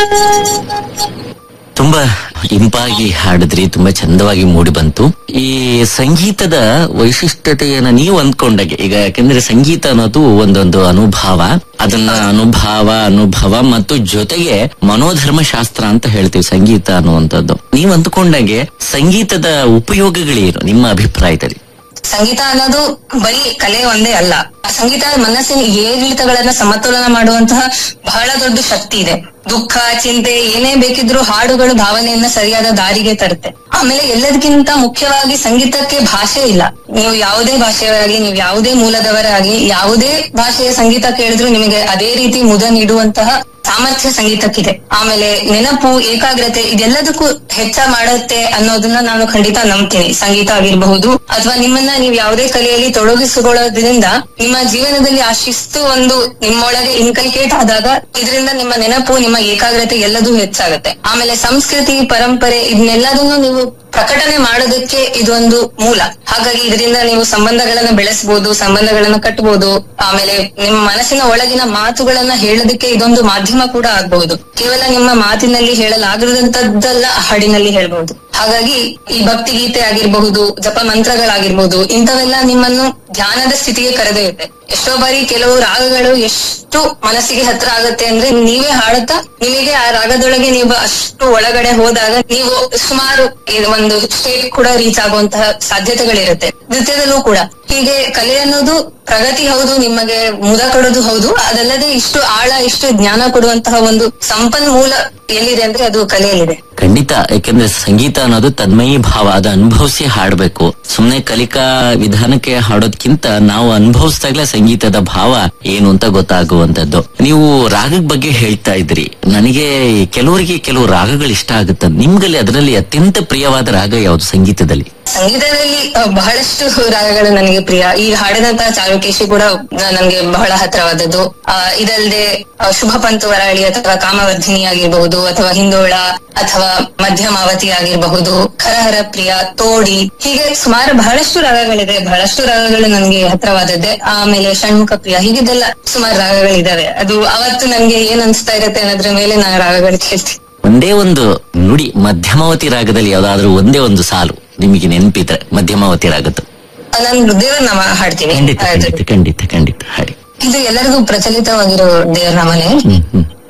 ತುಂಬಾ ಇಂಪಾಗಿ ಹಾಡಿದ್ರಿ ತುಂಬಾ ಚಂದವಾಗಿ ಮೂಡಿ ಬಂತು ಈ ಸಂಗೀತದ ವೈಶಿಷ್ಟ್ಯತೆಯನ್ನ ನೀವು ಅಂದ್ಕೊಂಡಾಗೆ ಈಗ ಯಾಕಂದ್ರೆ ಸಂಗೀತ ಅನ್ನೋದು ಒಂದೊಂದು ಅನುಭವ ಅದನ್ನ ಅನುಭವ ಅನುಭವ ಮತ್ತು ಜೊತೆಗೆ ಮನೋಧರ್ಮ ಶಾಸ್ತ್ರ ಅಂತ ಹೇಳ್ತೀವಿ ಸಂಗೀತ ಅನ್ನುವಂಥದ್ದು ನೀವು ಅಂದ್ಕೊಂಡಾಗೆ ಸಂಗೀತದ ಉಪಯೋಗಗಳೇನು ನಿಮ್ಮ ಅಭಿಪ್ರಾಯದಲ್ಲಿ ಸಂಗೀತ ಅನ್ನೋದು ಬರೀ ಕಲೆ ಒಂದೇ ಅಲ್ಲ ಸಂಗೀತ ಮನಸ್ಸಿನ ಏರಿಳಿತಗಳನ್ನ ಸಮತೋಲನ ಮಾಡುವಂತಹ ಬಹಳ ದೊಡ್ಡ ಶಕ್ತಿ ಇದೆ ದುಃಖ ಚಿಂತೆ ಏನೇ ಬೇಕಿದ್ರೂ ಹಾಡುಗಳು ಭಾವನೆಯನ್ನ ಸರಿಯಾದ ದಾರಿಗೆ ತರುತ್ತೆ ಆಮೇಲೆ ಎಲ್ಲದಕ್ಕಿಂತ ಮುಖ್ಯವಾಗಿ ಸಂಗೀತಕ್ಕೆ ಭಾಷೆ ಇಲ್ಲ ನೀವು ಯಾವುದೇ ಭಾಷೆಯವರಾಗಿ ನೀವು ಯಾವುದೇ ಮೂಲದವರಾಗಿ ಯಾವುದೇ ಭಾಷೆಯ ಸಂಗೀತ ಕೇಳಿದ್ರು ನಿಮಗೆ ಅದೇ ರೀತಿ ಮುದ ನೀಡುವಂತಹ ಸಾಮರ್ಥ್ಯ ಸಂಗೀತಕ್ಕಿದೆ ಆಮೇಲೆ ನೆನಪು ಏಕಾಗ್ರತೆ ಇದೆಲ್ಲದಕ್ಕೂ ಹೆಚ್ಚ ಮಾಡುತ್ತೆ ಅನ್ನೋದನ್ನ ನಾನು ಖಂಡಿತ ನಂಬ್ತೀನಿ ಸಂಗೀತ ಆಗಿರಬಹುದು ಅಥವಾ ನಿಮ್ಮನ್ನ ನೀವು ಯಾವುದೇ ಕಲೆಯಲ್ಲಿ ತೊಡಗಿಸಿಕೊಳ್ಳೋದ್ರಿಂದ ನಿಮ್ಮ ಜೀವನದಲ್ಲಿ ಆ ಶಿಸ್ತು ಒಂದು ನಿಮ್ಮೊಳಗೆ ಇನ್ಕಲ್ಕೇಟ್ ಆದಾಗ ಇದರಿಂದ ನಿಮ್ಮ ನೆನಪು ನಿಮ್ಮ ಏಕಾಗ್ರತೆ ಎಲ್ಲದೂ ಹೆಚ್ಚಾಗುತ್ತೆ ಆಮೇಲೆ ಸಂಸ್ಕೃತಿ ಪರಂಪರೆ ಇದನ್ನೆಲ್ಲದನ್ನು ನೀವು ಪ್ರಕಟಣೆ ಮಾಡೋದಕ್ಕೆ ಇದೊಂದು ಮೂಲ ಹಾಗಾಗಿ ಇದರಿಂದ ನೀವು ಸಂಬಂಧಗಳನ್ನ ಬೆಳೆಸಬಹುದು ಸಂಬಂಧಗಳನ್ನ ಕಟ್ಟಬಹುದು ಆಮೇಲೆ ನಿಮ್ಮ ಮನಸ್ಸಿನ ಒಳಗಿನ ಮಾತುಗಳನ್ನ ಹೇಳೋದಕ್ಕೆ ಇದೊಂದು ಮಾಧ್ಯಮ ಕೂಡ ಆಗ್ಬಹುದು ಕೇವಲ ನಿಮ್ಮ ಮಾತಿನಲ್ಲಿ ಹೇಳಲಾಗದಂತದ್ದಲ್ಲ ಹಾಡಿನಲ್ಲಿ ಹೇಳ್ಬಹುದು ಹಾಗಾಗಿ ಈ ಭಕ್ತಿ ಗೀತೆ ಆಗಿರಬಹುದು ಜಪ ಮಂತ್ರಗಳಾಗಿರ್ಬಹುದು ಇಂಥವೆಲ್ಲ ನಿಮ್ಮನ್ನು ಧ್ಯಾನದ ಸ್ಥಿತಿಗೆ ಕರೆದೊಯ್ಯುತ್ತೆ ಎಷ್ಟೋ ಬಾರಿ ಕೆಲವು ರಾಗಗಳು ಎಷ್ಟು ಮನಸ್ಸಿಗೆ ಹತ್ರ ಆಗುತ್ತೆ ಅಂದ್ರೆ ನೀವೇ ಹಾಡುತ್ತಾ ನಿಮಗೆ ಆ ರಾಗದೊಳಗೆ ನೀವು ಅಷ್ಟು ಒಳಗಡೆ ಹೋದಾಗ ನೀವು ಸುಮಾರು ಈ ಒಂದು ಸ್ಟೇಟ್ ಕೂಡ ರೀಚ್ ಆಗುವಂತಹ ಸಾಧ್ಯತೆಗಳಿರುತ್ತೆ ನೃತ್ಯದಲ್ಲೂ ಕೂಡ ಹೀಗೆ ಕಲೆ ಅನ್ನೋದು ಪ್ರಗತಿ ಹೌದು ನಿಮಗೆ ಮುದ ಕೊಡೋದು ಹೌದು ಅದಲ್ಲದೆ ಇಷ್ಟು ಆಳ ಇಷ್ಟು ಜ್ಞಾನ ಕೊಡುವಂತಹ ಒಂದು ಸಂಪನ್ಮೂಲ ಎಲ್ಲಿದೆ ಅಂದ್ರೆ ಅದು ಕಲೆಯಲ್ಲಿದೆ ಖಂಡಿತ ಯಾಕೆಂದ್ರೆ ಸಂಗೀತ ಅನ್ನೋದು ತನ್ಮಯಿ ಭಾವ ಅದು ಅನುಭವಿಸಿ ಹಾಡ್ಬೇಕು ಸುಮ್ನೆ ಕಲಿಕಾ ವಿಧಾನಕ್ಕೆ ಹಾಡೋದ್ಕಿಂತ ನಾವು ಅನುಭವಿಸಿದಾಗ್ಲೇ ಸಂಗೀತದ ಭಾವ ಏನು ಅಂತ ಗೊತ್ತಾಗುವಂತದ್ದು ನೀವು ರಾಗದ ಬಗ್ಗೆ ಹೇಳ್ತಾ ಇದ್ರಿ ನನಗೆ ಕೆಲವರಿಗೆ ಕೆಲವು ರಾಗಗಳು ಇಷ್ಟ ಆಗುತ್ತೆ ನಿಮ್ಗಲ್ಲಿ ಅದರಲ್ಲಿ ಅತ್ಯಂತ ಪ್ರಿಯವಾದ ರಾಗ ಯಾವುದು ಸಂಗೀತದಲ್ಲಿ ಸಂಗೀತದಲ್ಲಿ ಅಹ್, ಬಹಳಷ್ಟು ರಾಗಗಳು ನನಗೆ ಪ್ರಿಯ ಈ ಹಾಡಿದಂತಹ ಚಾರುಕೇಶಿ ಕೂಡ ನ- ನನಗೆ ಬಹಳ ಹತ್ರವಾದದ್ದು ಆ, ಇದಲ್ಲದೆ ಅಹ್, ಶುಭ ಪಂತು ವರಾಳಿ ಅಥವಾ ಕಾಮವರ್ಧಿನಿ ಆಗಿರಬಹುದು ಅಥವಾ ಹಿಂದೋಳ ಅಥವಾ ಮಧ್ಯಮಾವತಿ ಆಗಿರಬಹುದು ಖರಹರ ಪ್ರಿಯ ತೋಡಿ ಹೀಗೆ ಸುಮಾರು ಬಹಳಷ್ಟು ರಾಗಗಳಿದೆ ಬಹಳಷ್ಟು ರಾಗಗಳು ನನಗೆ ಹತ್ರವಾದದ್ದೇ ಆಮೇಲೆ ಷಣ್ಮುಖ ಪ್ರಿಯ ಹೀಗಿದೆಲ್ಲ ಸುಮಾರು ರಾಗಗಳಿದಾವೆ ಅದು ಅವತ್ತು ನನಗೆ ಏನ್ ಅನ್ಸ್ತಾ ಇರುತ್ತೆ ಅನ್ನೋದ್ರ ಮೇಲೆ ನಾನು ರಾಗಗಳು ಕೇಳ್ತೀನಿ ಒಂದೇ ಒಂದು ನುಡಿ ಮಧ್ಯಮಾವತಿ ರಾಗದಲ್ಲಿ ಯಾವ್ದಾದ್ರೂ ಒಂದೇ ಒಂದು ಸಾಲು ನಿಮಗೆ ನೆನಪಿದ್ರೆ ಮಧ್ಯಮಾವತಿ ರಾಗದ್ದು ನಾನು ದೇವರ ನಾಮ ಹಾಡ್ತೀನಿ ಖಂಡಿತ ಅದು- ಖಂಡಿತ ಖಂಡಿತ ಖಂಡಿತ ಹಾಡಿ ಇದು ಎಲ್ಲರಿಗೂ ಪ್ರಚಲಿತವಾಗಿರೋ ದೇವರ ನಾಮನೇ ಹ್ಮ್ ಹ್ಮ್